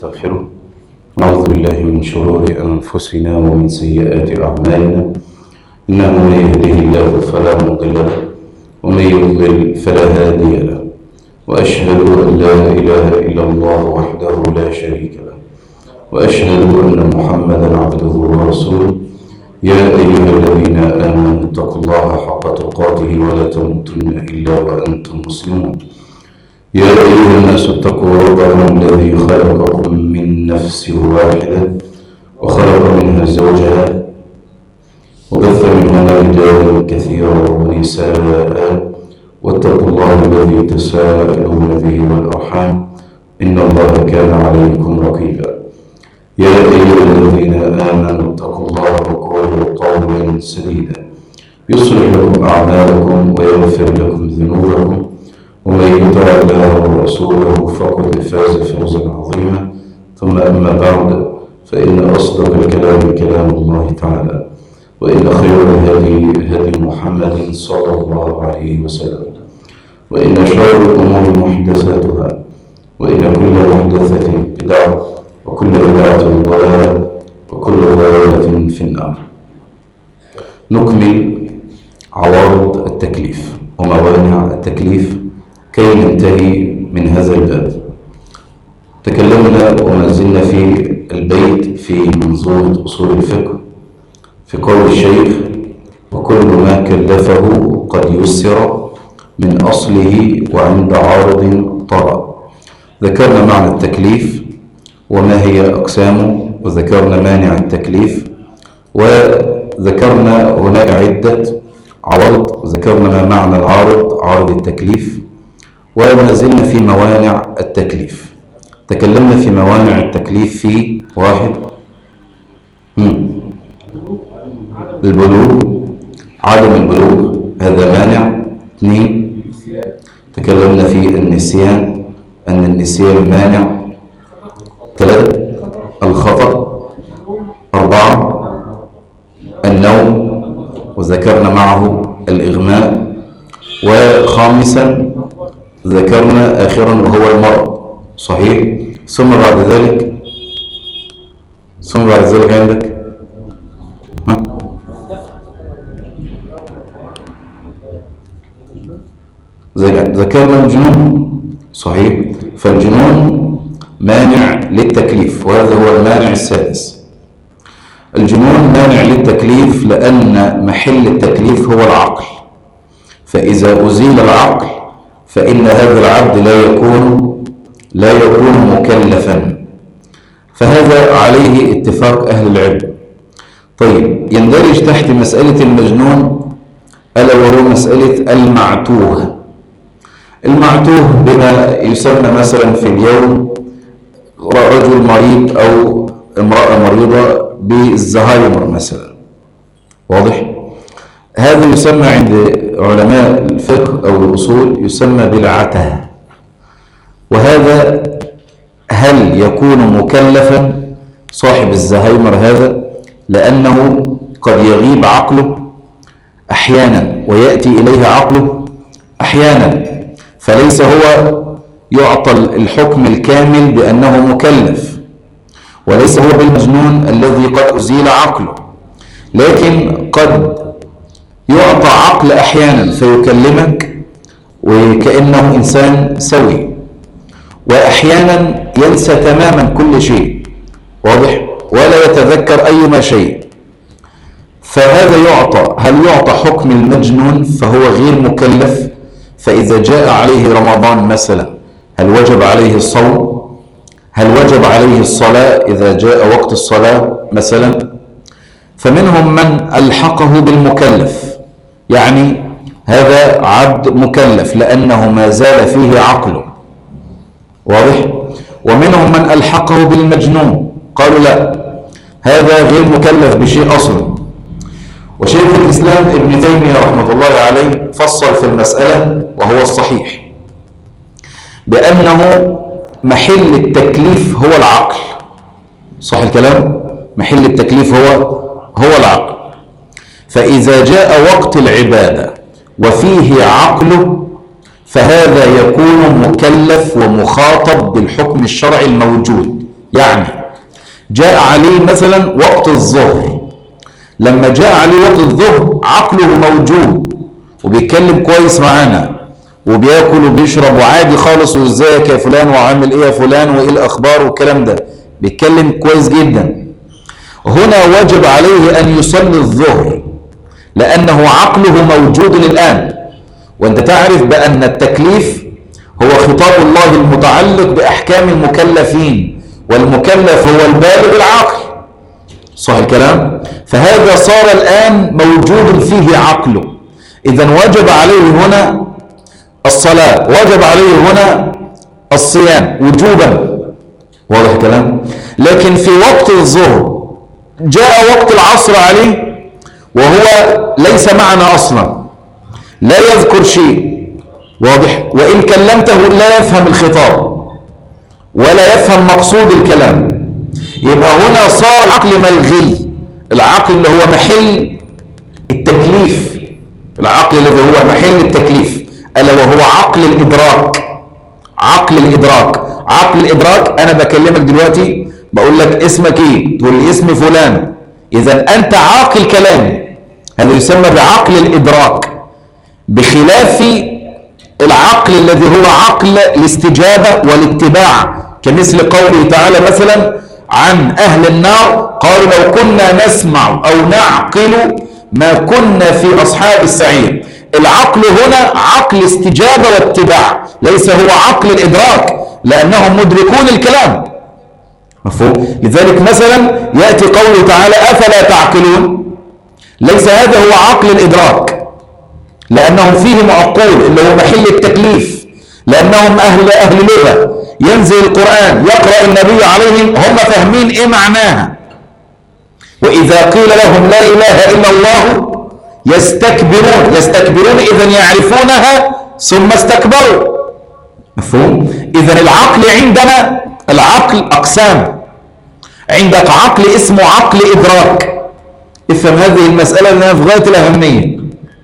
نستغفره نعوذ بالله من شرور أنفسنا ومن سيئات أعمالنا إنه من يهده الله فلا مضل له ومن يضلل فلا هادي له وأشهد أن لا إله إلا الله وحده لا شريك له وأشهد أن محمدا عبده ورسوله يا أيها الذين آمنوا اتقوا الله حق تقاته ولا تموتن إلا وأنتم مسلمون يا أيها الناس اتقوا ربكم الذي خلقكم من نفس واحدة وخلق منها زوجها وبث منهما رجالا كثيرا ونساء واتقوا الله الذي تساءلون به والأرحام إن الله كان عليكم رقيبا يا أيها الذين آمنوا اتقوا الله وقولوا قولا سديدا يصلح لكم أعمالكم ويغفر لكم ذنوبكم ومن يطع الله ورسوله فقد فاز فوزا عظيما ثم أما بعد فإن أصدق الكلام كلام الله تعالى وإن خير الهدي هدي محمد صلى الله عليه وسلم وإن شر الأمور محدثاتها وإن كل محدثة بدعة وكل بدعة ضلالة وكل ضلالة في النار نكمل عوارض التكليف وموانع التكليف كي ننتهي من هذا الباب تكلمنا وما زلنا في البيت في منظومة أصول الفقه في قول الشيخ وكل ما كلفه قد يسر من أصله وعند عارض طرأ ذكرنا معنى التكليف وما هي أقسامه وذكرنا مانع التكليف وذكرنا هناك عدة عوارض ذكرنا ما معنى العارض عارض التكليف وما زلنا في موانع التكليف تكلمنا في موانع التكليف في واحد مم. البلوغ عدم البلوغ هذا مانع اثنين تكلمنا في النسيان أن النسيان مانع ثلاثة الخطأ أربعة النوم وذكرنا معه الإغماء وخامسا ذكرنا آخرا وهو المرض صحيح ثم بعد ذلك ثم بعد ذلك عندك ها؟ ذكرنا الجنون صحيح فالجنون مانع للتكليف وهذا هو المانع السادس الجنون مانع للتكليف لأن محل التكليف هو العقل فإذا أزيل العقل فإن هذا العبد لا يكون لا يكون مكلفا فهذا عليه اتفاق أهل العلم طيب يندرج تحت مسألة المجنون ألا وهو مسألة المعتوه المعتوه بما يسمى مثلا في اليوم رجل مريض أو امرأة مريضة بالزهايمر مثلا واضح؟ هذا يسمى عند علماء الفقه أو الأصول يسمى بالعته وهذا هل يكون مكلفا صاحب الزهايمر هذا لأنه قد يغيب عقله أحيانا ويأتي إليه عقله أحيانا فليس هو يعطى الحكم الكامل بأنه مكلف وليس هو بالمجنون الذي قد أزيل عقله لكن قد يعطى عقل أحيانا فيكلمك وكأنه إنسان سوي وأحيانا ينسى تماما كل شيء واضح ولا يتذكر أيما شيء فهذا يعطى هل يعطى حكم المجنون فهو غير مكلف فإذا جاء عليه رمضان مثلا هل وجب عليه الصوم هل وجب عليه الصلاة إذا جاء وقت الصلاة مثلا فمنهم من ألحقه بالمكلف يعني هذا عبد مكلف لأنه ما زال فيه عقله واضح ومنهم من ألحقه بالمجنون قالوا لا هذا غير مكلف بشيء أصلا وشيخ الإسلام ابن تيمية رحمة الله عليه فصل في المسألة وهو الصحيح بأنه محل التكليف هو العقل صح الكلام محل التكليف هو هو العقل فإذا جاء وقت العبادة وفيه عقله فهذا يكون مكلف ومخاطب بالحكم الشرعي الموجود يعني جاء عليه مثلا وقت الظهر لما جاء عليه وقت الظهر عقله موجود وبيتكلم كويس معانا وبياكل وبيشرب وعادي خالص وازيك يا فلان وعامل ايه يا فلان وايه الاخبار والكلام ده بيتكلم كويس جدا هنا وجب عليه ان يصلي الظهر لانه عقله موجود الان وانت تعرف بان التكليف هو خطاب الله المتعلق باحكام المكلفين والمكلف هو البالغ العاقل صح الكلام فهذا صار الان موجود فيه عقله اذا وجب عليه هنا الصلاة وجب عليه هنا الصيام وجوبا واضح الكلام لكن في وقت الظهر جاء وقت العصر عليه وهو ليس معنا أصلا لا يذكر شيء واضح وإن كلمته لا يفهم الخطاب ولا يفهم مقصود الكلام يبقى هنا صار عقل ملغي العقل اللي هو محل التكليف العقل الذي هو محل التكليف ألا وهو عقل الإدراك عقل الإدراك عقل الإدراك أنا بكلمك دلوقتي بقول لك اسمك إيه تقول لي اسم فلان إذا أنت عاقل كلامي هذا يسمى بعقل الإدراك بخلاف العقل الذي هو عقل الاستجابة والاتباع كمثل قوله تعالى مثلا عن أهل النار قالوا لو كنا نسمع أو نعقل ما كنا في أصحاب السعير العقل هنا عقل استجابة واتباع ليس هو عقل الإدراك لأنهم مدركون الكلام مفهوم لذلك مثلا يأتي قوله تعالى أفلا تعقلون ليس هذا هو عقل الإدراك لأنهم فيه معقول اللي هو محل التكليف لأنهم أهل أهل لغة ينزل القرآن يقرأ النبي عليهم هم فاهمين إيه معناها وإذا قيل لهم لا إله إلا الله يستكبرون يستكبرون إذا يعرفونها ثم استكبروا مفهوم إذا العقل عندنا العقل أقسام عندك عقل اسمه عقل إدراك افهم هذه المسألة لأنها في غاية الأهمية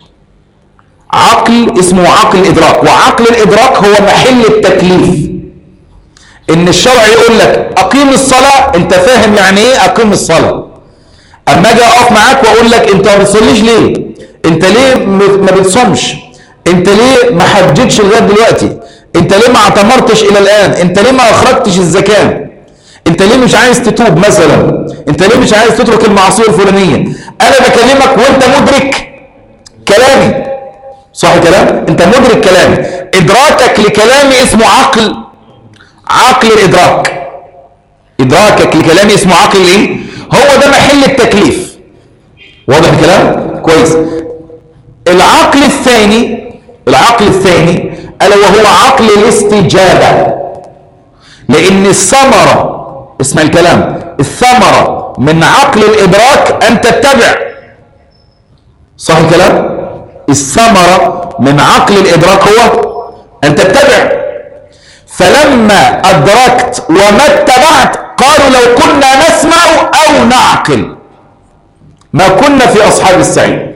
عقل اسمه عقل إدراك وعقل الإدراك هو محل التكليف إن الشرع يقول لك أقيم الصلاة أنت فاهم يعني إيه أقيم الصلاة أما أجي أقف معاك وأقول لك أنت ما بتصليش ليه انت ليه ما بتصومش انت ليه ما حجتش لغايه دلوقتي انت ليه ما اعتمرتش الى الان انت ليه ما اخرجتش الزكاه انت ليه مش عايز تتوب مثلا انت ليه مش عايز تترك المعصيه الفلانيه انا بكلمك وانت مدرك كلامي صح كلام انت مدرك كلامي ادراكك لكلامي اسمه عقل عقل الادراك ادراكك لكلامي اسمه عقل ايه هو ده محل التكليف واضح الكلام كويس العقل الثاني العقل الثاني ألا وهو عقل الاستجابة لأن الثمرة اسمع الكلام الثمرة من عقل الإدراك أن تتبع صح الكلام الثمرة من عقل الإدراك هو أن تتبع فلما أدركت وما اتبعت قالوا لو كنا نسمع أو نعقل ما كنا في أصحاب السعيد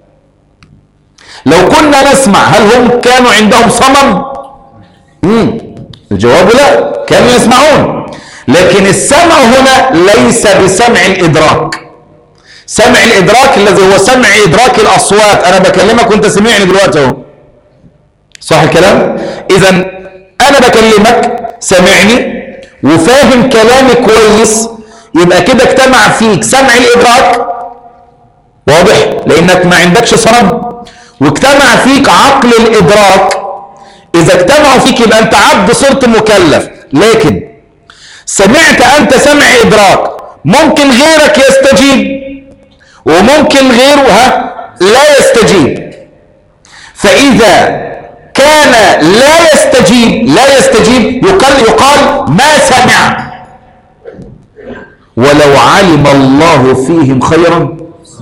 لو كنا نسمع هل هم كانوا عندهم صمم مم. الجواب لا كانوا يسمعون لكن السمع هنا ليس بسمع الإدراك سمع الإدراك الذي هو سمع إدراك الأصوات أنا بكلمك وانت سمعني دلوقتي اهو صح الكلام إذا أنا بكلمك سمعني وفاهم كلامي كويس يبقى كده اجتمع فيك سمع الإدراك واضح لأنك ما عندكش صمم واجتمع فيك عقل الإدراك إذا اجتمعوا فيك يبقى أنت عبد صرت مكلف لكن سمعت أنت سمع إدراك ممكن غيرك يستجيب وممكن غيره ها لا يستجيب فإذا كان لا يستجيب لا يستجيب يقال يقال ما سمع ولو علم الله فيهم خيرا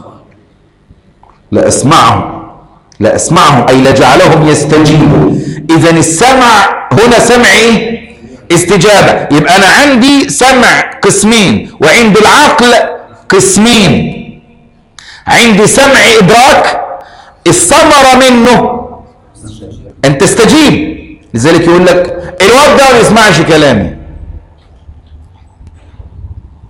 لأسمعهم لأسمعهم أي لجعلهم يستجيبوا إذا السمع هنا سمع إيه؟ استجابة يبقى أنا عندي سمع قسمين وعند العقل قسمين عندي سمع إدراك الثمرة منه أن تستجيب لذلك يقول لك الواد ده ما يسمعش كلامي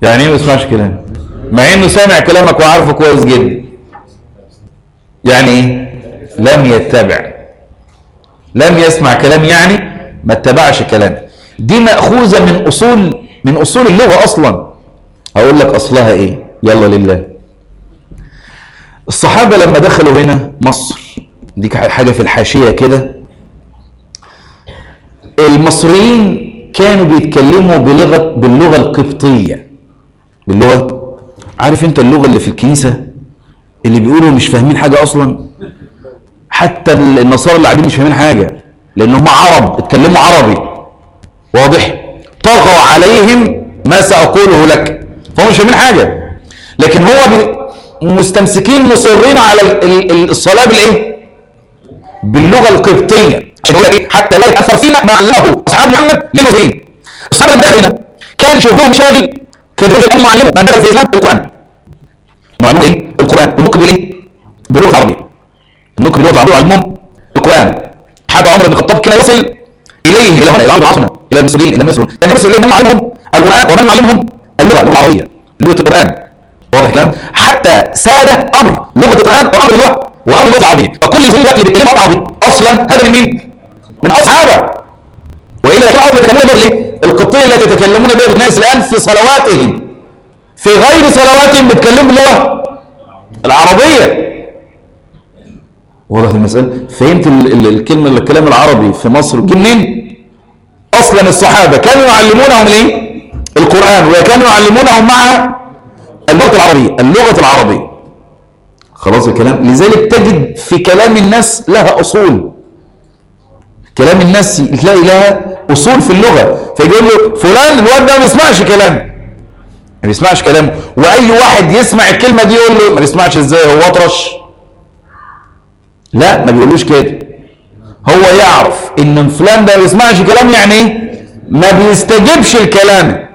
يعني ايه ما يسمعش كلامك مع انه سامع كلامك وعارفه كويس جدا يعني ايه لم يتبع لم يسمع كلام يعني ما اتبعش كلامي دي مأخوذة من أصول من أصول اللغة أصلا هقول لك أصلها إيه يلا لله الصحابة لما دخلوا هنا مصر دي حاجة في الحاشية كده المصريين كانوا بيتكلموا بلغة باللغة القبطية باللغة عارف انت اللغة اللي في الكنيسة اللي بيقولوا مش فاهمين حاجة أصلا حتى النصارى اللي قاعدين مش فاهمين حاجة لأن هم عرب اتكلموا عربي واضح طغوا عليهم ما سأقوله لك فهم مش فاهمين حاجة لكن هو مستمسكين مصرين على الصلاة بالإيه؟ باللغة القبطية عشان يقول لك إيه؟ حتى لا يتأثر فينا ما علمه أصحاب محمد للمسلمين الصحابة الداخلين كان شغلهم شاغل كان يقول معلمه ما درس الإسلام القرآن معلمه إيه؟ القرآن النقد بالإيه؟ باللغة العربية النقد باللغة العربية علمهم القرآن حتى عمر بن الخطاب كان يصل إليه إلى هنا إلى عرض عصرنا إلى المسلمين إلى مصر كان يصل إليه من علمهم القرآن ومن علمهم اللغة العربية لغة القرآن واضح الكلام حتى ساد امر لغه القران وامر اللغه وامر اللغه العربيه فكل ذي الوقت اللي بيتكلموا عربي اصلا هذا من مين؟ من اصحابه والا كانوا بيتكلموا ليه؟ القبطيه التي يتكلمون بها الناس الان في صلواتهم في غير صلواتهم بيتكلموا باللغه العربيه واضح المسألة فهمت ال ال الكلمة الكلام العربي في مصر جه منين؟ أصلا الصحابة كانوا يعلمونهم الايه؟ القرآن وكانوا يعلمونهم مع اللغة العربية اللغة العربية خلاص الكلام لذلك تجد في كلام الناس لها أصول كلام الناس تلاقي لها أصول في اللغة فيقول له فلان الواد ده ما بيسمعش كلام ما بيسمعش كلامه وأي واحد يسمع الكلمة دي يقول له ما بيسمعش ازاي هو أطرش لا ما بيقولوش كده هو يعرف ان فلان ده ما بيسمعش كلام يعني ايه ما بيستجيبش الكلام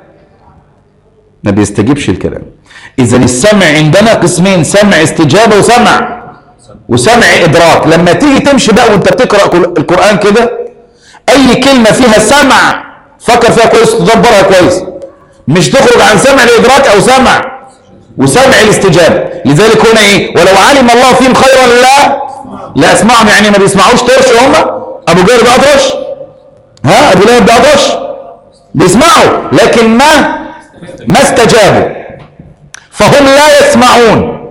ما بيستجيبش الكلام اذا السمع عندنا قسمين سمع استجابه وسمع وسمع ادراك لما تيجي تمشي بقى وانت بتقرا القران كده اي كلمه فيها سمع فكر فيها كويس تدبرها كويس مش تخرج عن سمع الادراك او سمع وسمع الاستجابه لذلك هنا ايه ولو علم الله فيهم خيرا لا لا اسمعهم يعني ما بيسمعوش طرش هم ابو جهل بقى طرش ها ابو لهب بقى طرش بيسمعوا لكن ما ما استجابوا فهم لا يسمعون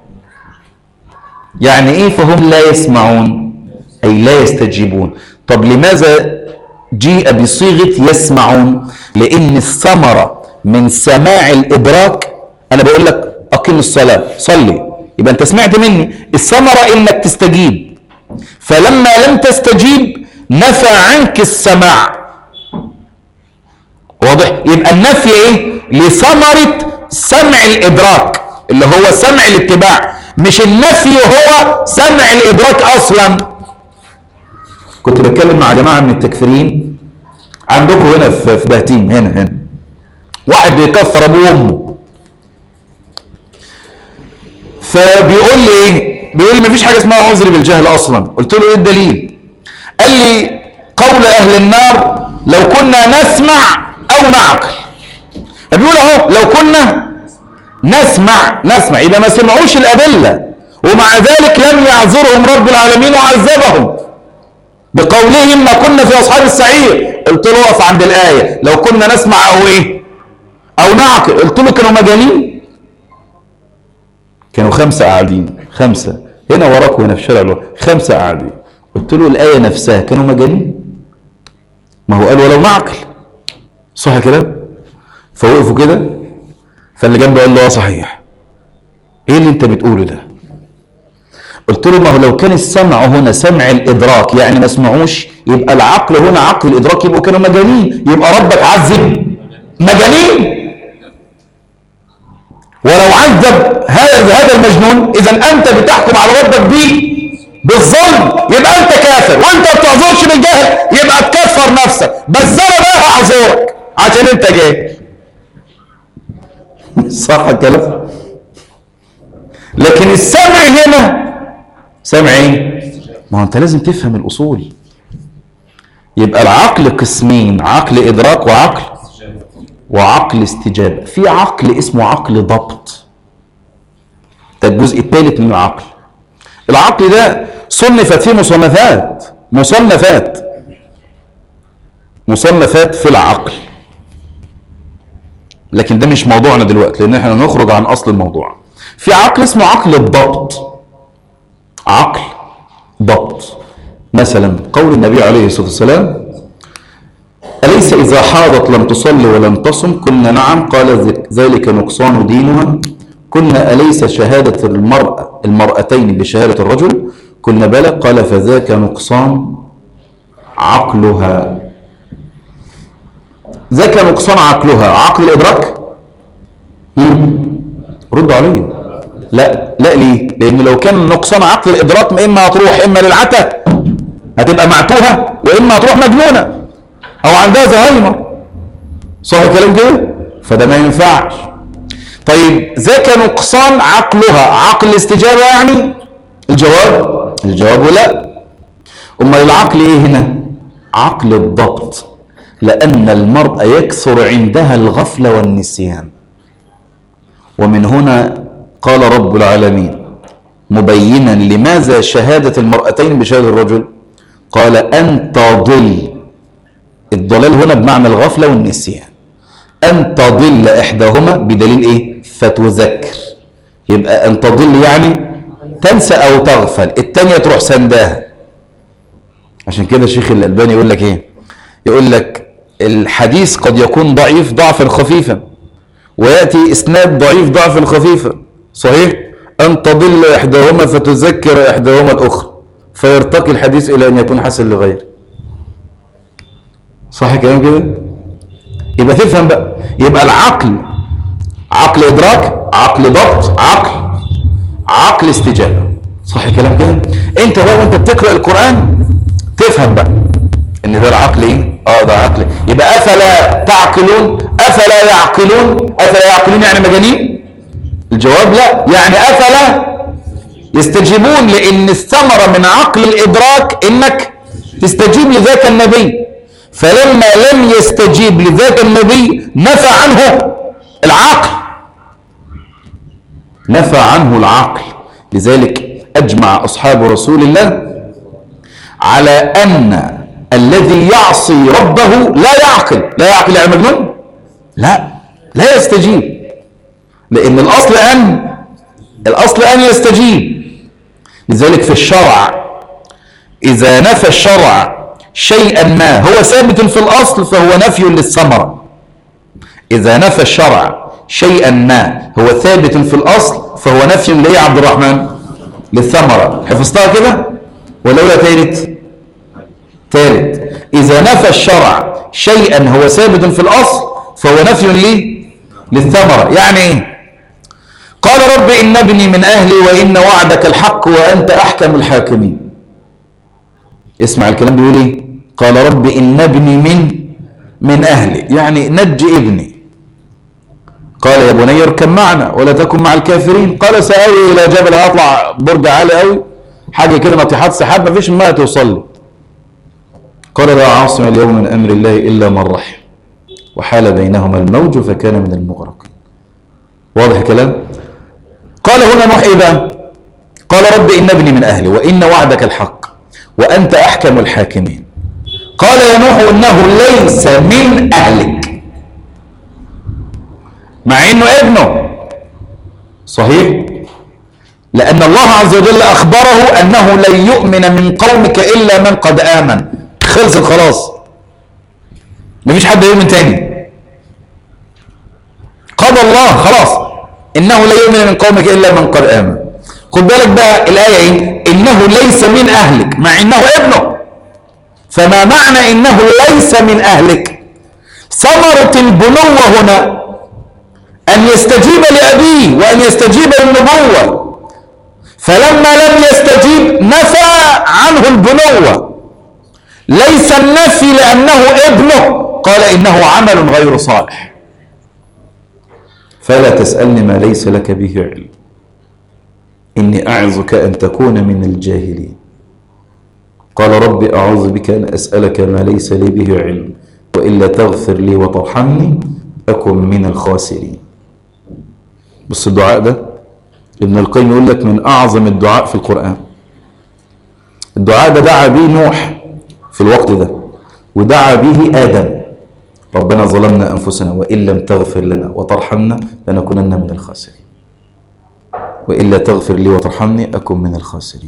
يعني ايه فهم لا يسمعون اي لا يستجيبون طب لماذا جيء بصيغه يسمعون لان الثمره من سماع الادراك انا بقول لك اقيم الصلاه صلي يبقى انت سمعت مني الثمره انك تستجيب فلما لم تستجيب نفى عنك السماع واضح يبقى النفي ايه لثمره سمع الادراك اللي هو سمع الاتباع مش النفي هو سمع الادراك اصلا كنت بتكلم مع جماعه من التكفيرين عندكم هنا في بهتيم هنا هنا واحد بيكفر ابوه وامه فبيقول لي ايه بيقول لي مفيش حاجه اسمها عذر بالجهل اصلا قلت له ايه الدليل قال لي قول اهل النار لو كنا نسمع او نعقل بيقول اهو لو كنا نسمع نسمع يبقى ما سمعوش الادله ومع ذلك لم يعذرهم رب العالمين وعذبهم بقولهم ما كنا في اصحاب السعير قلت له اقف عند الايه لو كنا نسمع او ايه او نعقل قلت له كانوا مجانين كانوا خمسه قاعدين خمسه هنا وراك وهنا في الشارع الوراك خمسه قاعدين قلت له الايه نفسها كانوا مجانين ما هو قال ولو نعقل صح الكلام فوقفوا كده فاللي جنبه قال له اه صحيح ايه اللي انت بتقوله ده قلت له ما هو لو كان السمع هنا سمع الادراك يعني ما سمعوش يبقى العقل هنا عقل الادراك يبقوا كانوا مجانين يبقى ربك عذب مجانين ولو عذب هذا هذا المجنون اذا انت بتحكم على ربك بيه بالظلم يبقى انت كافر وانت ما بتعذرش بالجهل يبقى تكفر نفسك بس انا بقى هعذرك عشان انت جاي صح الكلام لكن السمع هنا سمع ايه ما هو انت لازم تفهم الاصول يبقى العقل قسمين عقل ادراك وعقل وعقل استجابة في عقل اسمه عقل ضبط ده الجزء الثالث من العقل العقل ده صنفت فيه مصنفات مصنفات مصنفات في العقل لكن ده مش موضوعنا دلوقتي لان احنا نخرج عن اصل الموضوع في عقل اسمه عقل الضبط عقل ضبط مثلا قول النبي عليه الصلاه والسلام أليس إذا حاضت لم تصلي ولم تصم قلنا نعم قال ذلك نقصان دينها قلنا أليس شهادة المرأة المرأتين بشهادة الرجل قلنا بلى قال فذاك نقصان عقلها ذاك نقصان عقلها عقل الإدراك رد عليه لا لا ليه لأن لو كان نقصان عقل الإدراك إما هتروح إما للعتة هتبقى معتوهة وإما هتروح مجنونة أو عندها زهايمر صح الكلام كده فده ما ينفعش طيب ذاك نقصان عقلها عقل الاستجابة يعني الجواب الجواب لا أمال العقل إيه هنا عقل الضبط لأن المرأة يكثر عندها الغفلة والنسيان ومن هنا قال رب العالمين مبينا لماذا شهادة المرأتين بشهادة الرجل قال أن تضل الضلال هنا بمعنى الغفلة والنسيان أن تضل إحداهما بدليل إيه فتذكر يبقى أن تضل يعني تنسى أو تغفل التانية تروح سنداها عشان كده الشيخ الألباني يقول لك إيه يقول لك الحديث قد يكون ضعيف ضعفا خفيفا ويأتي إسناد ضعيف ضعفا خفيفا صحيح أن تضل إحداهما فتذكر إحداهما الأخرى فيرتقي الحديث إلى أن يكون حسن لغيره صح الكلام كده يبقى تفهم بقى يبقى العقل عقل إدراك عقل ضبط عقل عقل استجابة صح الكلام كده انت بقى وانت بتقرأ القرآن تفهم بقى ان ده العقل ايه اه ده عقل يبقى افلا تعقلون افلا يعقلون افلا يعقلون يعني مجانين الجواب لا يعني افلا يستجيبون لان الثمرة من عقل الادراك انك تستجيب لذاك النبي فلما لم يستجيب لذاك النبي نفى عنه العقل نفى عنه العقل لذلك اجمع اصحاب رسول الله على ان الذي يعصي ربه لا يعقل لا يعقل يعني مجنون لا لا يستجيب لان الاصل ان الاصل ان يستجيب لذلك في الشرع اذا نفى الشرع شيئا ما هو ثابت في الاصل فهو نفي للثمره اذا نفى الشرع شيئا ما هو ثابت في الاصل فهو نفي ليه يا عبد الرحمن للثمره حفظتها كده ولولا ثالث ثالث إذا نفى الشرع شيئا هو ثابت في الأصل فهو نفي ليه للثمرة يعني إيه قال رب إن ابني من أهلي وإن وعدك الحق وأنت أحكم الحاكمين اسمع الكلام بيقول إيه قال رب إن ابني من من أهلي يعني نج ابني قال يا بني اركب معنا ولا تكن مع الكافرين قال سآوي إلى جبل أطلع برج عالي قوي حاجة كده ناطحات سحاب مفيش ما توصل لي قال لا عاصم اليوم من أمر الله إلا من رحم وحال بينهما الموج فكان من المغرق واضح الكلام قال هنا نوح إيه بقى قال رب إن ابني من أهلي وإن وعدك الحق وأنت أحكم الحاكمين قال يا نوح إنه ليس من أهلك مع إنه ابنه صحيح لأن الله عز وجل أخبره أنه لن يؤمن من قومك إلا من قد آمن خلصت خلاص مفيش حد يؤمن تاني قضى الله خلاص انه لا يؤمن من قومك الا من قد امن خد بالك بقى الايه ايه انه ليس من اهلك مع انه ابنه فما معنى انه ليس من اهلك ثمره البنوه هنا ان يستجيب لابيه وان يستجيب للنبوه فلما لم يستجيب نفى عنه البنوه ليس النفي لأنه ابنه قال إنه عمل غير صالح فلا تسألني ما ليس لك به علم إني أعظك أن تكون من الجاهلين قال رب أعوذ بك أن أسألك ما ليس لي به علم وإلا تغفر لي وترحمني أكن من الخاسرين بص الدعاء ده ابن القيم يقول لك من أعظم الدعاء في القرآن الدعاء ده دعا به نوح في الوقت ده ودعا به آدم ربنا ظلمنا أنفسنا وإن لم تغفر لنا وترحمنا لنكونن من الخاسرين وإلا تغفر لي وترحمني أكن من الخاسرين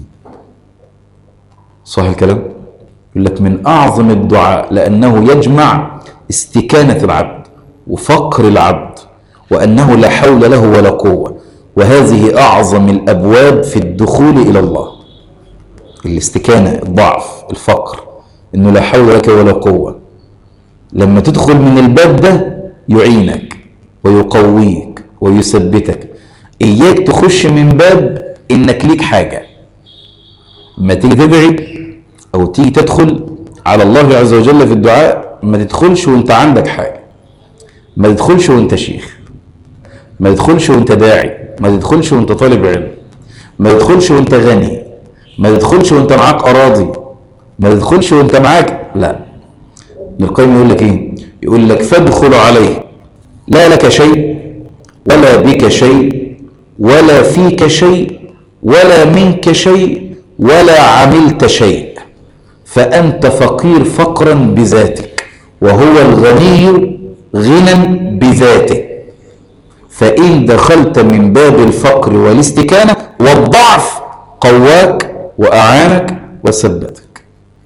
صح الكلام؟ يقول لك من أعظم الدعاء لأنه يجمع استكانة العبد وفقر العبد وأنه لا حول له ولا قوة وهذه أعظم الأبواب في الدخول إلى الله الاستكانة الضعف الفقر إنه لا حول لك ولا قوة لما تدخل من الباب ده يعينك ويقويك ويثبتك إياك تخش من باب إنك ليك حاجة ما تيجي تدعي أو تيجي تدخل على الله عز وجل في الدعاء ما تدخلش وانت عندك حاجة ما تدخلش وانت شيخ ما تدخلش وانت داعي ما تدخلش وانت طالب علم ما تدخلش وانت غني ما تدخلش وانت معاك أراضي ما تدخلش وانت معاك لا ابن القيم يقول لك ايه يقول لك فادخل عليه لا لك شيء ولا بك شيء ولا فيك شيء ولا منك شيء ولا عملت شيء فأنت فقير فقرا بذاتك وهو الغني غنى بذاته فإن دخلت من باب الفقر والاستكانة والضعف قواك وأعانك وثبتك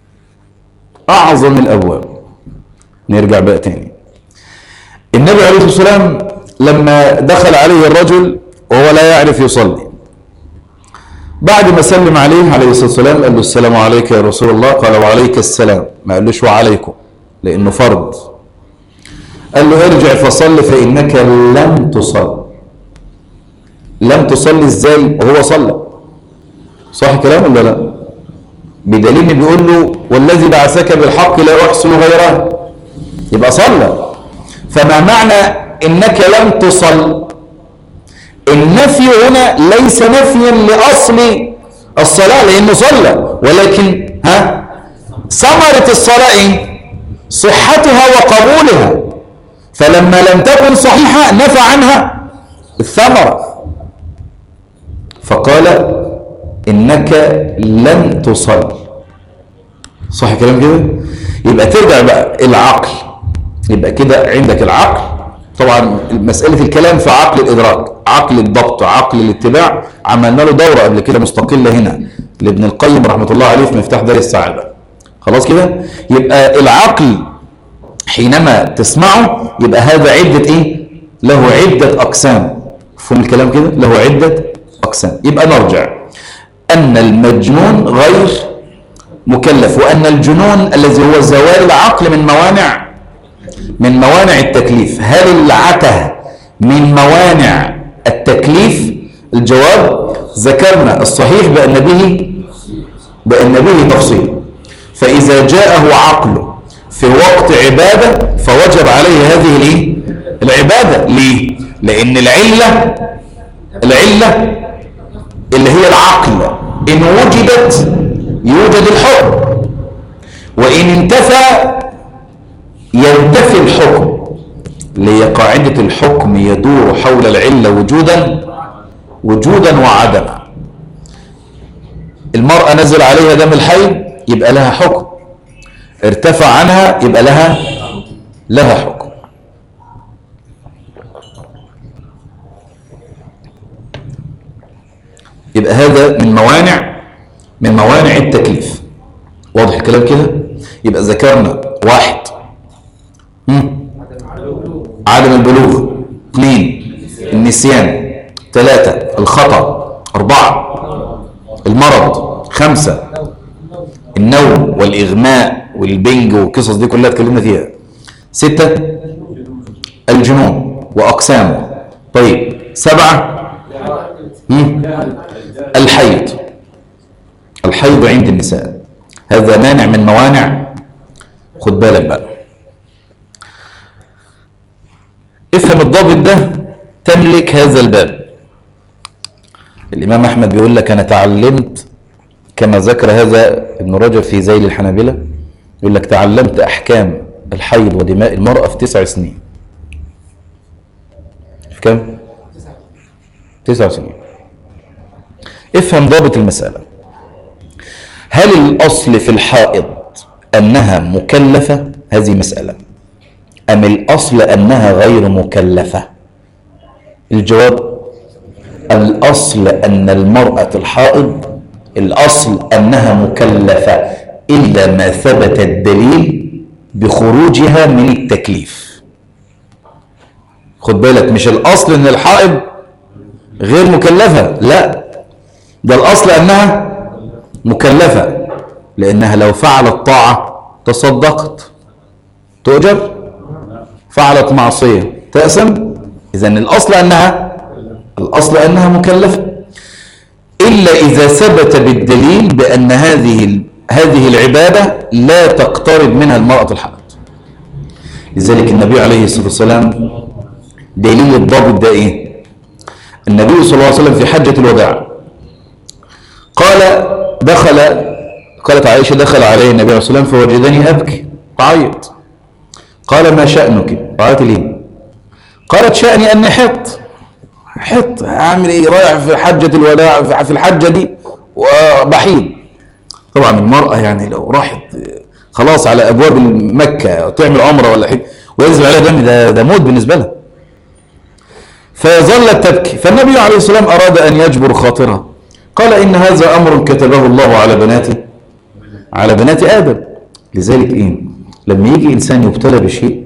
أعظم الأبواب نرجع بقى تاني النبي عليه الصلاة والسلام لما دخل عليه الرجل وهو لا يعرف يصلي بعد ما سلم عليه عليه الصلاة والسلام قال له السلام عليك يا رسول الله قال وعليك السلام ما قالوش وعليكم لأنه فرض قال له ارجع فصل فإنك لم تصل لم تصلي ازاي وهو صلى صح كلام ولا لا بدليل إن بيقول له والذي بعثك بالحق لا أحسن غيره يبقى صلى فما معنى إنك لم تصل النفي هنا ليس نفيا لأصل الصلاة لأنه صلى ولكن ها ثمرة الصلاة إيه؟ صحتها وقبولها فلما لم تكن صحيحة نفى عنها الثمرة فقال إنك لم تصل صح كلام كده يبقى ترجع بقى العقل يبقى كده عندك العقل طبعا مسألة الكلام في عقل الإدراك عقل الضبط عقل الاتباع عملنا له دورة قبل كده مستقلة هنا لابن القيم رحمة الله عليه في مفتاح دار السعادة خلاص كده يبقى العقل حينما تسمعه يبقى هذا عدة ايه له عدة أقسام فهم الكلام كده له عدة أقسام يبقى نرجع أن المجنون غير مكلف وأن الجنون الذي هو زوال العقل من موانع من موانع التكليف هل العته من موانع التكليف الجواب ذكرنا الصحيح بأن به بأن به تفصيل فإذا جاءه عقله في وقت عبادة فوجب عليه هذه الايه العبادة ليه لأن العلة العلة اللي هي العقل إن وجدت يوجد الحكم وإن انتفى ينتفي الحكم اللي هي قاعدة الحكم يدور حول العلة وجودا وجودا وعدما المرأة نزل عليها دم الحيض يبقى لها حكم ارتفع عنها يبقى لها لها حكم يبقى هذا من موانع من موانع التكليف واضح الكلام كده يبقى ذكرنا واحد مم. عدم البلوغ اثنين النسيان ثلاثة الخطأ أربعة المرض خمسة النوم والإغماء والبنج والقصص دي كلها اتكلمنا فيها ستة الجنون وأقسامه طيب سبعة مم. الحيض الحيض عند النساء هذا مانع من موانع خد بالك بقى افهم الضابط ده تملك هذا الباب الإمام أحمد بيقول لك أنا تعلمت كما ذكر هذا ابن رجب في زيل الحنابلة يقول لك تعلمت أحكام الحيض ودماء المرأة في تسع سنين كم تسع سنين افهم ضابط المسألة هل الأصل في الحائض أنها مكلفة هذه مسألة أم الأصل أنها غير مكلفة الجواب الأصل أن المرأة الحائض الأصل أنها مكلفة إلا ما ثبت الدليل بخروجها من التكليف خد بالك مش الأصل أن الحائض غير مكلفة لا ده الأصل أنها مكلفة لأنها لو فعلت طاعة تصدقت تؤجر فعلت معصية تأسم إذا الأصل أنها الأصل أنها مكلفة إلا إذا ثبت بالدليل بأن هذه هذه العبادة لا تقترب منها المرأة الحائض لذلك النبي عليه الصلاة والسلام دليل الضابط ده إيه النبي صلى الله عليه وسلم في حجة الوداع قال دخل قالت عائشة دخل علي النبي عليه الصلاة والسلام فوجدني أبكي أعيط قال ما شأنك قالت لي قالت شأني أني حط حط أعمل إيه رايح في حجة الوداع في الحجة دي وبحيض طبعا المرأة يعني لو راحت خلاص على أبواب مكة تعمل عمرة ولا حاجة وينزل عليها دم ده, ده موت بالنسبة لها فظلت تبكي فالنبي عليه السلام أراد أن يجبر خاطرها قال إن هذا أمر كتبه الله على بنات على بنات آدم لذلك إيه لما يجي إنسان يبتلى بشيء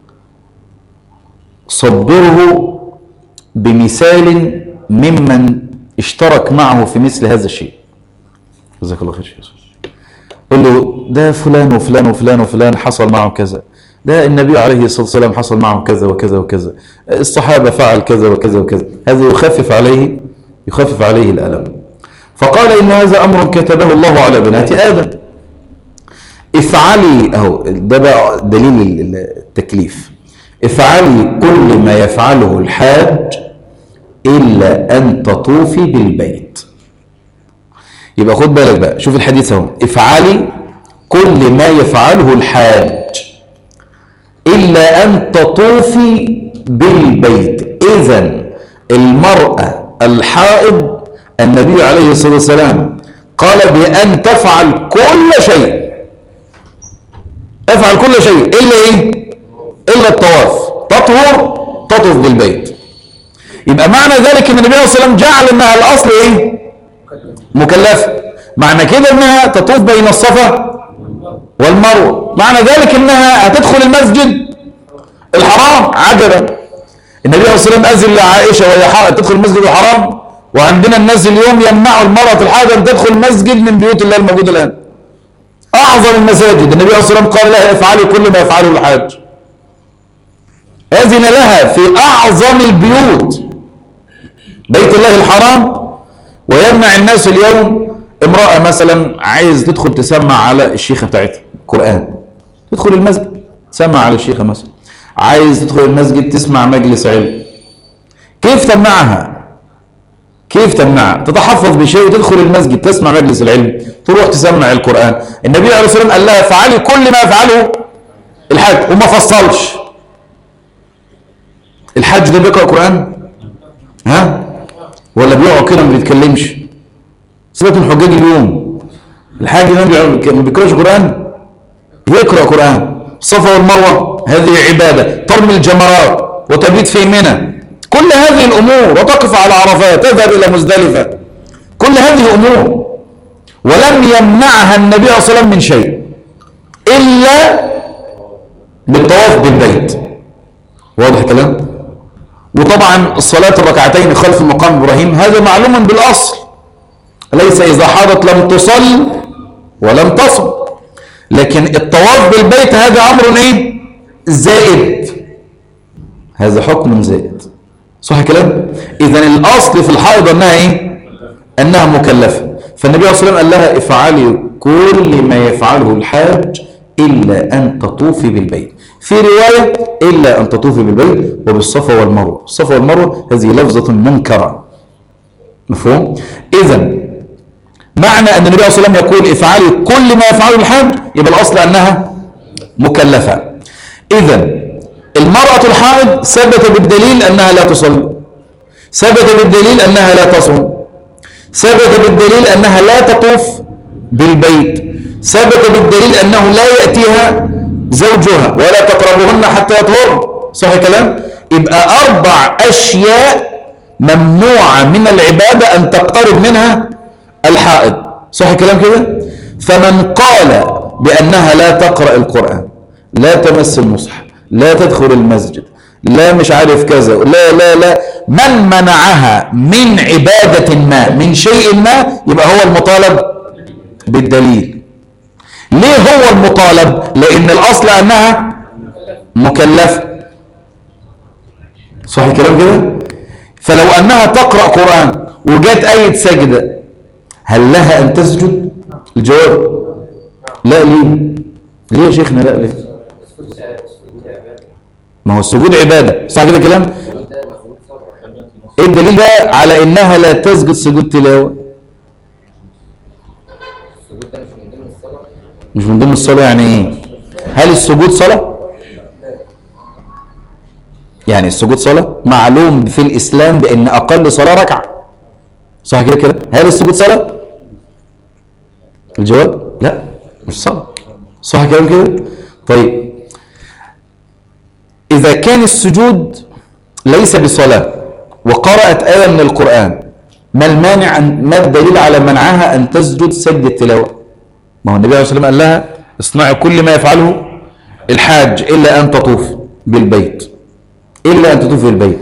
صبره بمثال ممن اشترك معه في مثل هذا الشيء جزاك الله خير شيخ قل له ده فلان وفلان وفلان وفلان حصل معه كذا ده النبي عليه الصلاة والسلام حصل معه كذا وكذا وكذا الصحابة فعل كذا وكذا وكذا هذا يخفف عليه يخفف عليه الألم فقال إن هذا أمر كتبه الله على بنات آدم افعلي أهو ده بقى دليل التكليف افعلي كل ما يفعله الحاج إلا أن تطوفي بالبيت يبقى خد بالك بقى شوف الحديث اهو افعلي كل ما يفعله الحاج إلا أن تطوفي بالبيت إذا المرأة الحائض النبي عليه الصلاة والسلام قال بأن تفعل كل شيء افعل كل شيء إلا إيه إلا الطواف تطهر تطوف بالبيت يبقى معنى ذلك ان النبي صلى الله عليه وسلم جعل انها الاصل ايه مكلفه معنى كده انها تطوف بين الصفا والمروه معنى ذلك انها هتدخل المسجد الحرام عجبا النبي صلى الله عليه وسلم اذن لعائشه وهي حائض تدخل المسجد الحرام وعندنا الناس اليوم يمنعوا المراه الحائض ان تدخل مسجد من بيوت الله الموجوده الان اعظم المساجد النبي صلى الله عليه وسلم قال لها افعلي كل ما يفعله الحاج اذن لها في اعظم البيوت بيت الله الحرام ويمنع الناس اليوم امرأة مثلا عايز تدخل تسمع على الشيخة بتاعتها قرآن تدخل المسجد تسمع على الشيخة مثلا عايز تدخل المسجد تسمع مجلس علم كيف تمنعها كيف تمنعها تتحفظ بشيء وتدخل المسجد تسمع مجلس العلم تروح تسمع القرآن النبي عليه الصلاة والسلام قال لها فعلي كل ما يفعله الحاج وما فصلش الحاج ده بيقرأ قرآن ها ولا بيقعد كده ما بيتكلمش سيبك من حجاج اليوم الحاج ده ما بيقراش قران بيقرا قران الصفا والمروه هذه عباده ترمي الجمرات وتبيت في منى كل هذه الامور وتقف على عرفات تذهب الى مزدلفه كل هذه امور ولم يمنعها النبي صلى الله عليه وسلم من شيء الا بالطواف بالبيت واضح الكلام وطبعا الصلاة الركعتين خلف مقام إبراهيم هذا معلوم بالأصل ليس إذا حاضت لم تصل ولم تصم لكن الطواف بالبيت هذا أمر إيه؟ زائد هذا حكم زائد صح كلام إذا الأصل في الحائض أنها إيه؟ أنها مكلفة فالنبي صلى الله عليه وسلم قال لها افعلي كل ما يفعله الحاج إلا أن تطوفي بالبيت في رواية إلا أن تطوفي بالبيت وبالصفا والمروة الصفا والمروة هذه لفظة منكرة مفهوم؟ إذا معنى أن النبي صلى الله عليه وسلم يقول افعلي كل ما يفعله الحاج يبقى الأصل أنها مكلفة إذا المرأة الحائض ثبت بالدليل أنها لا تصلي ثبت بالدليل أنها لا تصوم ثبت بالدليل أنها لا تطوف بالبيت ثبت بالدليل أنه لا يأتيها زوجها ولا تقربهن حتى يطهرن صح الكلام يبقى أربع أشياء ممنوعة من العبادة أن تقترب منها الحائض صح الكلام كده فمن قال بأنها لا تقرأ القرآن لا تمس المصحف لا تدخل المسجد لا مش عارف كذا لا لا لا من منعها من عبادة ما من شيء ما يبقى هو المطالب بالدليل ليه هو المطالب لأن الأصل أنها مكلفة صح الكلام كده فلو أنها تقرأ قرآن وجات آية سجدة هل لها أن تسجد الجواب لا ليه ليه يا شيخنا لا ليه ما هو السجود عبادة صح كده كلام ايه الدليل بقى على انها لا تسجد سجود تلاوة مش من ضمن الصلاة يعني ايه هل السجود صلاة يعني السجود صلاة معلوم في الاسلام بان اقل صلاة ركعة صح كده كده هل السجود صلاة الجواب لا مش صلاة صح كلام كده طيب إذا كان السجود ليس بصلاة وقرأت آية من القرآن ما المانع أن ما الدليل على منعها أن تسجد سجد التلاوة ما هو النبي عليه الصلاة والسلام قال لها اصنعي كل ما يفعله الحاج إلا أن تطوف بالبيت إلا أن تطوف بالبيت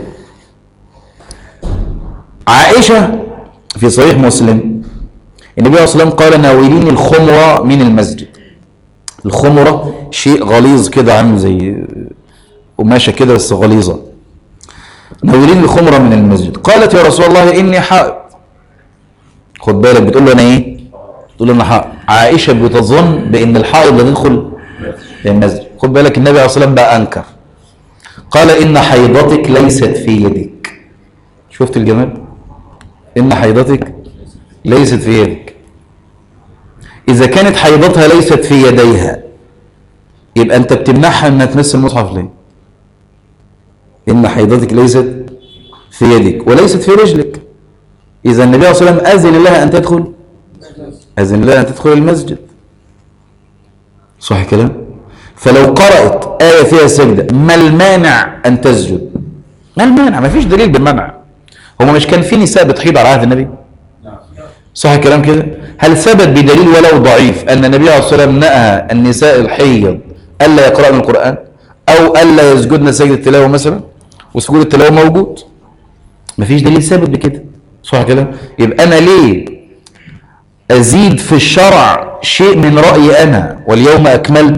عائشة في صحيح مسلم النبي عليه الصلاة والسلام قال ناوليني الخمرة من المسجد الخمرة شيء غليظ كده عامل زي قماشه كده بس غليظه ناولين الخمره من المسجد قالت يا رسول الله اني حائض خد بالك بتقول له انا ايه تقول له انا حائض عائشه بتظن بان الحائض لا تدخل المسجد خد بالك النبي عليه الصلاه والسلام بقى انكر قال ان حيضتك ليست في يدك شفت الجمال ان حيضتك ليست في يدك اذا كانت حيضتها ليست في يديها يبقى انت بتمنعها انها تمس المصحف ليه إن حيضتك ليست في يدك وليست في رجلك إذا النبي صلى الله عليه وسلم أذن لها أن تدخل أذن لها أن تدخل المسجد صح كلام فلو قرأت آية فيها سجدة ما المانع أن تسجد ما المانع ما فيش دليل بالمنع هو مش كان في نساء بتحيض على عهد النبي صح الكلام كده هل ثبت بدليل ولو ضعيف أن النبي عليه الصلاة والسلام نهى النساء الحيض ألا يقرأن القرآن أو ألا يسجدن سجد التلاوة مثلا وسجود التلاوة موجود مفيش دليل ثابت بكده صح كده يبقى أنا ليه أزيد في الشرع شيء من رأيي أنا واليوم أكملت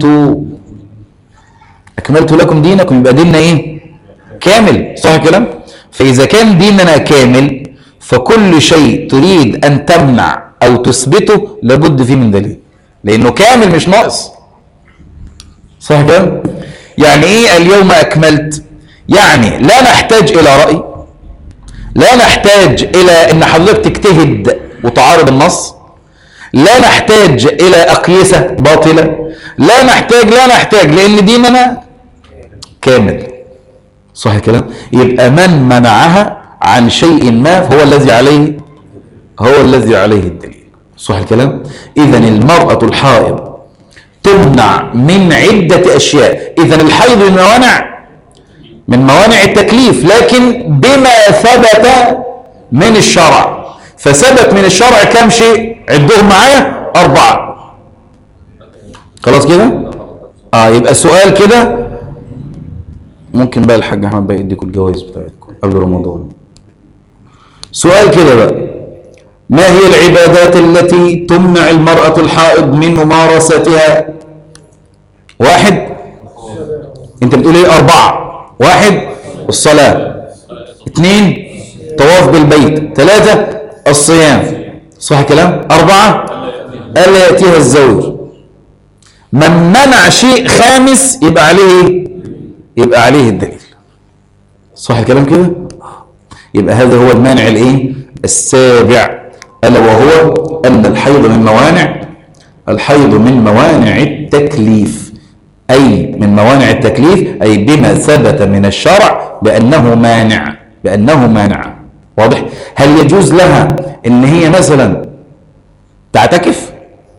أكملت لكم دينكم يبقى ديننا إيه كامل صح الكلام فإذا كان ديننا كامل فكل شيء تريد أن تمنع أو تثبته لابد فيه من دليل لأنه كامل مش ناقص صح كده يعني ايه اليوم اكملت يعني لا نحتاج الى رأي لا نحتاج الى ان حضرتك تجتهد وتعارض النص لا نحتاج الى اقيسة باطلة لا نحتاج لا نحتاج لان ديننا كامل صح الكلام يبقى من منعها عن شيء ما هو الذي عليه هو الذي عليه الدليل صح الكلام اذا المرأة الحائض تمنع من عدة أشياء إذا الحيض من موانع من موانع التكليف لكن بما ثبت من الشرع فثبت من الشرع كم شيء عدهم معايا أربعة خلاص كده آه يبقى السؤال كده ممكن بقى الحاج أحمد بقى يديكم الجوائز بتاعتكم قبل رمضان سؤال كده بقى ما هي العبادات التي تمنع المرأة الحائض من ممارستها واحد انت بتقول ايه اربعة واحد الصلاة اثنين طواف بالبيت ثلاثة الصيام صح كلام أربعة ألا يأتيها الزوج من منع شيء خامس يبقى عليه ايه يبقى عليه الدليل صح الكلام كده يبقى هذا هو المانع الايه السابع ألا وهو أن الحيض من موانع الحيض من موانع التكليف أي من موانع التكليف أي بما ثبت من الشرع بأنه مانع بأنه مانع واضح هل يجوز لها ان هي مثلا تعتكف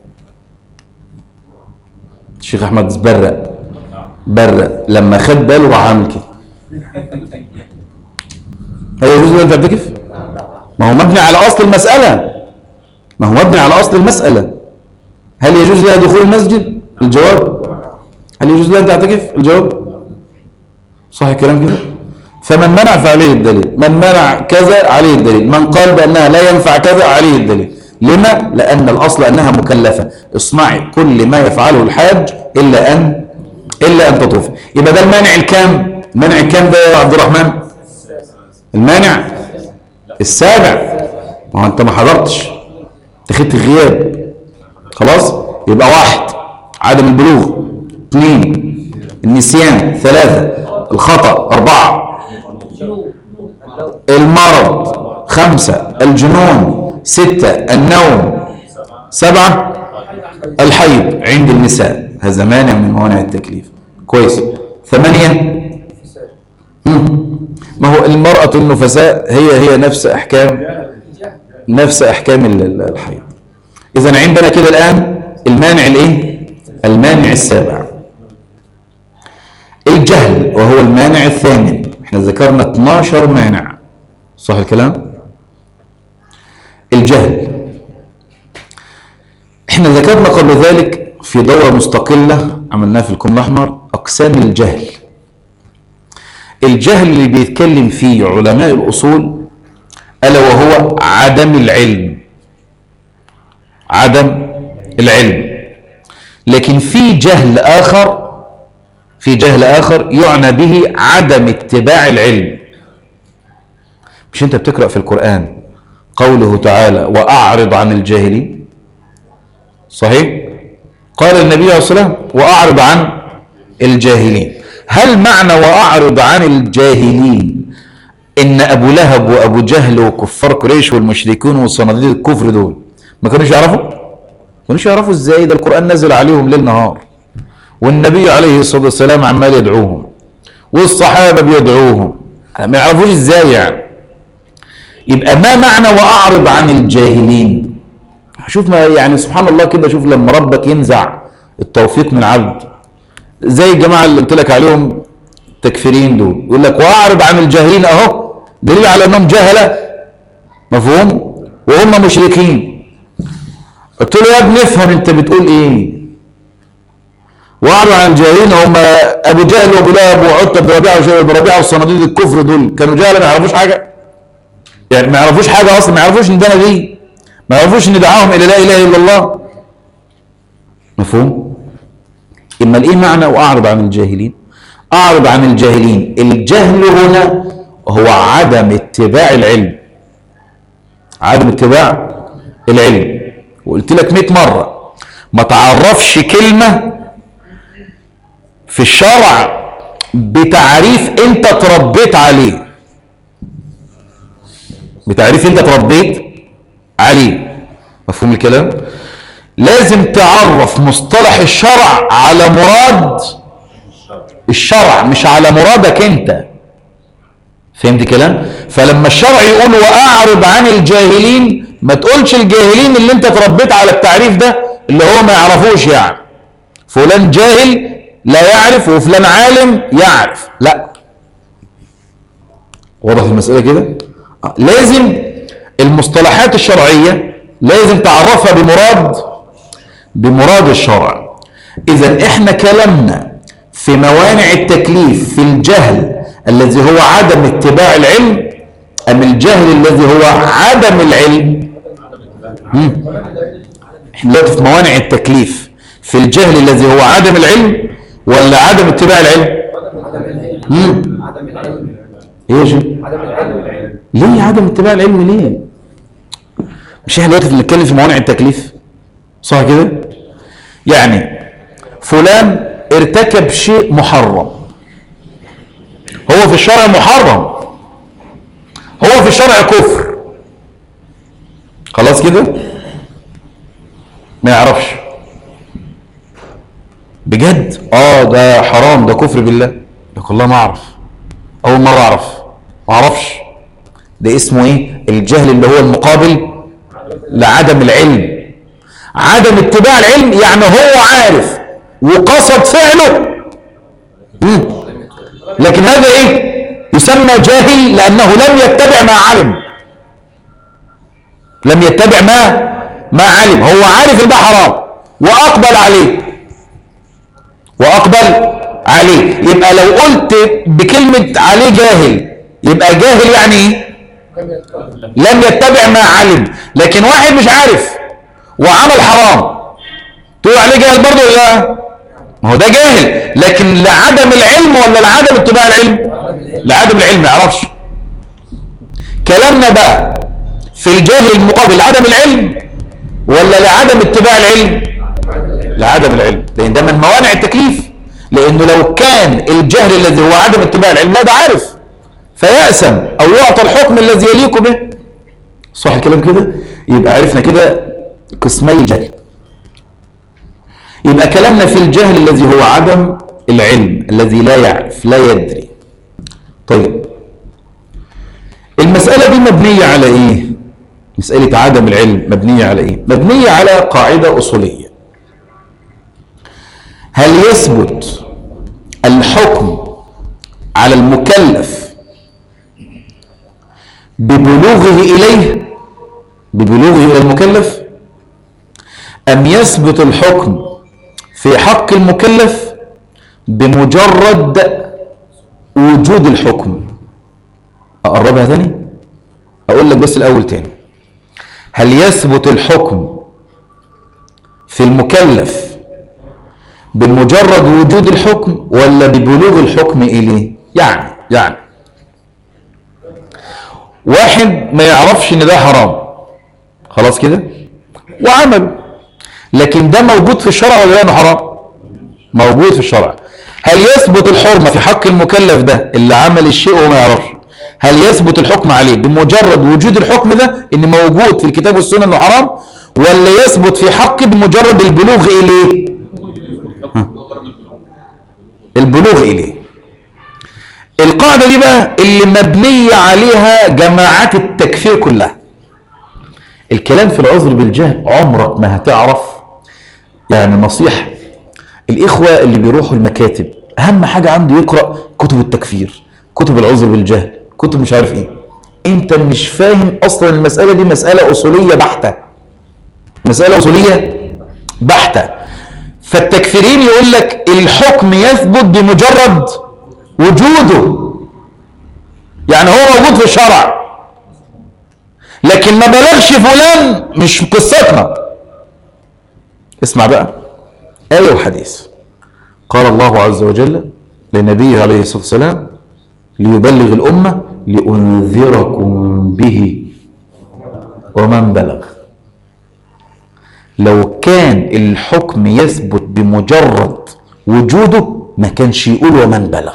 الشيخ احمد برق برق لما خد باله راح عامل كده هل يجوز لها ان تعتكف ما هو مبني على اصل المساله ما هو مبني على اصل المساله هل يجوز لها دخول المسجد الجواب هل يجوز لها ان تعتكف الجواب صح الكلام كده فمن منع فعليه الدليل من منع كذا عليه الدليل من قال بأنها لا ينفع كذا عليه الدليل لما؟ لأن الأصل أنها مكلفة اصنعي كل ما يفعله الحاج إلا أن إلا أن تطوف يبقى ده المانع الكام المانع الكام ده يا عبد الرحمن المانع السابع ما هو أنت ما حضرتش تخدت غياب خلاص يبقى واحد عدم البلوغ اثنين النسيان ثلاثة الخطأ أربعة المرض خمسة الجنون ستة النوم سبعة الحيض عند النساء هذا مانع من موانع التكليف كويس ثمانية مم. ما هو المرأة النفساء هي هي نفس أحكام نفس أحكام ال- ال- الحيض إذا عندنا كده الآن المانع الإيه؟ المانع السابع الجهل وهو المانع الثامن احنا ذكرنا 12 مانع صح الكلام الجهل احنا ذكرنا قبل ذلك في دورة مستقلة عملناها في الكم الأحمر أقسام الجهل الجهل اللي بيتكلم فيه علماء الأصول ألا وهو عدم العلم عدم العلم لكن في جهل آخر في جهل آخر يعنى به عدم اتباع العلم مش انت بتقرأ في القرآن قوله تعالى وأعرض عن الجاهلين صحيح قال النبي عليه الصلاة والسلام وأعرض عن الجاهلين هل معنى وأعرض عن الجاهلين إن أبو لهب وأبو جهل وكفار قريش والمشركون والصناديد الكفر دول ما كانوش يعرفوا؟ ما كانوش يعرفوا ازاي ده القرآن نزل عليهم ليل نهار والنبي عليه الصلاة والسلام عمال يدعوهم والصحابة بيدعوهم ما يعرفوش ازاي يعني يبقى ما معنى وأعرض عن الجاهلين شوف ما يعني سبحان الله كده شوف لما ربك ينزع التوفيق من عبد زي الجماعة اللي قلت لك عليهم تكفيرين دول يقول لك وأعرض عن الجاهلين أهو دليل على أنهم جهلة مفهوم وهم مشركين قلت له يا ابني افهم انت بتقول ايه واعرض عن الجاهلين هم ابو جهل وابو لهب وعتبه بن ربيعه وشيبه بن ربيعه والصناديد الكفر دول كانوا جهله ما يعرفوش حاجه يعني ما يعرفوش حاجه اصلا ما يعرفوش ان ده نبي ما يعرفوش ان دعاهم الى لا اله الا الله مفهوم اما ايه معنى واعرض عن الجاهلين اعرض عن الجاهلين الجهل هنا هو عدم اتباع العلم عدم اتباع العلم وقلت لك 100 مره ما تعرفش كلمه في الشرع بتعريف انت تربيت عليه بتعريف انت تربيت عليه مفهوم الكلام لازم تعرف مصطلح الشرع على مراد الشرع مش على مرادك انت فهمت كلام فلما الشرع يقول واعرض عن الجاهلين ما تقولش الجاهلين اللي انت تربيت على التعريف ده اللي هو ما يعرفوش يعني فلان جاهل لا يعرف وفلان عالم يعرف لا واضح المسألة كده آه، لازم المصطلحات الشرعية لازم تعرفها بمراد بمراد الشرع إذا إحنا كلامنا في موانع التكليف في الجهل الذي هو عدم اتباع العلم أم الجهل الذي هو عدم العلم مم. احنا دلوقتي في موانع التكليف في الجهل الذي هو عدم العلم ولا عدم اتباع العلم مم. ايه يا شيخ ليه عدم اتباع العلم ليه مش احنا دلوقتي بنتكلم في موانع التكليف صح كده يعني فلان ارتكب شيء محرم هو في الشرع محرم هو في الشرع كفر خلاص كده ما يعرفش بجد اه ده حرام ده كفر بالله يقول الله ما اعرف اول مره اعرف ما اعرفش ده اسمه ايه الجهل اللي هو المقابل لعدم العلم عدم اتباع العلم يعني هو عارف وقصد فعله مم. لكن هذا ايه يسمى جاهل لانه لم يتبع ما علم لم يتبع ما ما علم هو عارف ان ده حرام واقبل عليه واقبل عليه يبقى لو قلت بكلمة عليه جاهل يبقى جاهل يعني ايه لم يتبع ما علم لكن واحد مش عارف وعمل حرام تقول عليه جاهل برضه ولا لا ما هو ده جاهل لكن لعدم العلم ولا لعدم اتباع العلم لعدم العلم ما يعرفش كلامنا بقى في الجاهل المقابل لعدم العلم ولا لعدم اتباع العلم لعدم العلم لان ده من موانع التكليف لانه لو كان الجهل الذي هو عدم اتباع العلم لا ده عارف فيأسم او يعطى الحكم الذي يليق به صح الكلام كده يبقى عرفنا كده قسمي الجهل يبقى كلامنا في الجهل الذي هو عدم العلم الذي لا يعرف لا يدري طيب المسألة دي مبنية على ايه مسألة عدم العلم مبنية على ايه مبنية على قاعدة أصولية هل يثبت الحكم على المكلف ببلوغه إليه ببلوغه إلى المكلف أم يثبت الحكم في حق المكلف بمجرد وجود الحكم أقربها تاني أقول لك بس الأول تاني هل يثبت الحكم في المكلف بمجرد وجود الحكم ولا ببلوغ الحكم إليه يعني يعني واحد ما يعرفش ان ده حرام خلاص كده وعمل لكن ده موجود في الشرع ولا لا حرام موجود في الشرع هل يثبت الحرمة في حق المكلف ده اللي عمل الشيء وما يعرفش هل يثبت الحكم عليه بمجرد وجود الحكم ده ان موجود في الكتاب والسنة انه حرام ولا يثبت في حقه بمجرد البلوغ اليه البلوغ اليه القاعدة دي بقى اللي مبنية عليها جماعات التكفير كلها الكلام في العذر بالجهل عمرك ما هتعرف يعني نصيحة الإخوة اللي بيروحوا المكاتب أهم حاجة عنده يقرأ كتب التكفير كتب العذر بالجهل كتب مش عارف إيه أنت مش فاهم أصلا المسألة دي مسألة أصولية بحتة مسألة أصولية بحتة فالتكفيرين يقول لك الحكم يثبت بمجرد وجوده يعني هو موجود في الشرع لكن ما بلغش فلان مش قصتنا اسمع بقى آية وحديث قال الله عز وجل لنبيه عليه الصلاة والسلام ليبلغ الأمة لأنذركم به ومن بلغ لو كان الحكم يثبت بمجرد وجوده ما كانش يقول ومن بلغ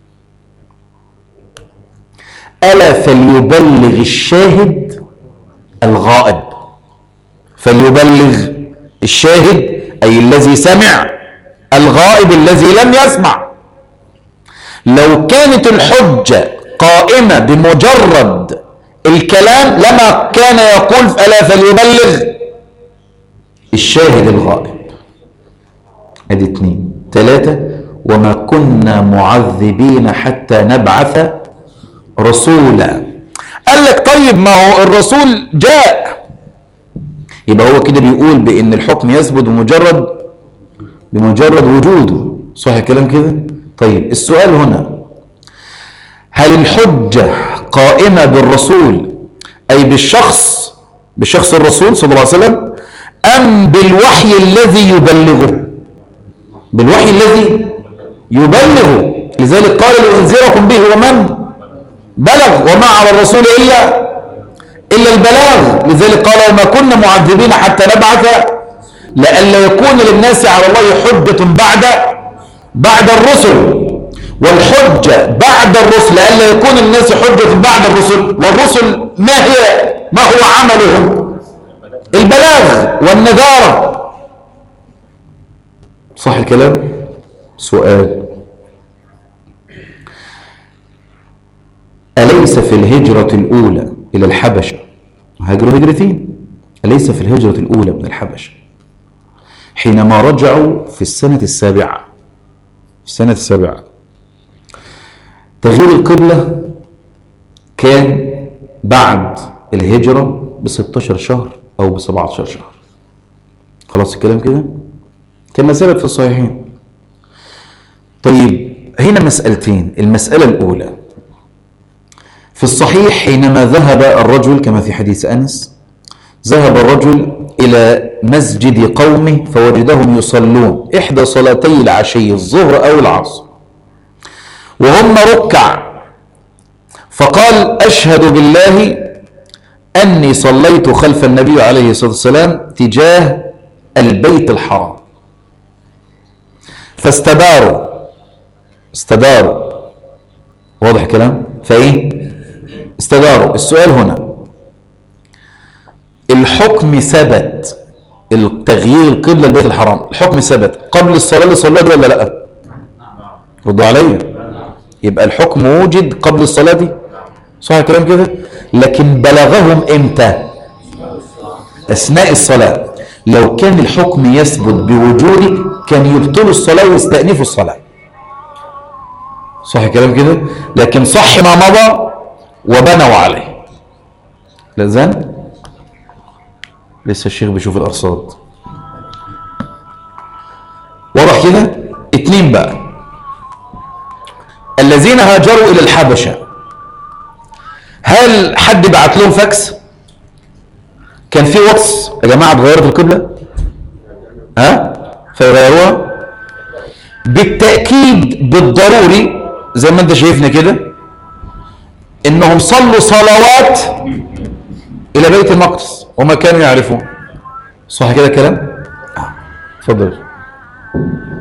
ألا فليبلغ الشاهد الغائب فليبلغ الشاهد أي الذي سمع الغائب الذي لم يسمع لو كانت الحجة قائمة بمجرد الكلام لما كان يقول ألا فليبلغ الشاهد الغائب ادي اتنين تلاتة وما كنا معذبين حتى نبعث رسولا قال لك طيب ما هو الرسول جاء يبقى هو كده بيقول بان الحكم يثبت بمجرد بمجرد وجوده صح الكلام كده طيب السؤال هنا هل الحجة قائمة بالرسول أي بالشخص بشخص الرسول صلى الله عليه وسلم أم بالوحي الذي يبلغه بالوحي الذي يبلغه لذلك قال لأنذركم به ومن بلغ وما على الرسول إلا إلا البلاغ لذلك قال وما كنا معذبين حتى نبعث لئلا يكون للناس على الله حجة بعد بعد الرسل والحجة بعد الرسل لئلا يكون للناس حجة بعد الرسل والرسل ما هي ما هو عملهم البلاغ والنذارة صح الكلام سؤال أليس في الهجرة الأولى إلى الحبشة هاجروا هجرتين أليس في الهجرة الأولى من الحبشة حينما رجعوا في السنة السابعة في السنة السابعة تغيير القبلة كان بعد الهجرة ب 16 شهر أو ب 17 شهر خلاص الكلام كده كما ثبت في الصحيحين طيب هنا مسألتين المسألة الأولى في الصحيح حينما ذهب الرجل كما في حديث أنس ذهب الرجل إلى مسجد قومه فوجدهم يصلون إحدى صلاتي العشي الظهر أو العصر وهم ركع فقال أشهد بالله أني صليت خلف النبي عليه الصلاة والسلام تجاه البيت الحرام فاستداروا استداروا واضح كلام فايه استداروا السؤال هنا الحكم ثبت التغيير القبلة البيت الحرام الحكم ثبت قبل الصلاة اللي صلاها دي ولا لا ردوا عليا يبقى الحكم وجد قبل الصلاة دي صح الكلام كده لكن بلغهم امتى اثناء الصلاة لو كان الحكم يثبت بوجوده كان يبطلوا الصلاة ويستأنفوا الصلاة صح الكلام كده لكن صح ما مضى وبنوا عليه لازال لسه الشيخ بيشوف الأرصاد واضح كده اتنين بقى الذين هاجروا إلى الحبشة هل حد بعت لهم فاكس كان في واتس يا جماعة اتغيرت القبلة ها فيغيروها بالتأكيد بالضروري زي ما انت شايفنا كده انهم صلوا صلوات الى بيت المقدس وما كانوا يعرفون صح كده الكلام اتفضل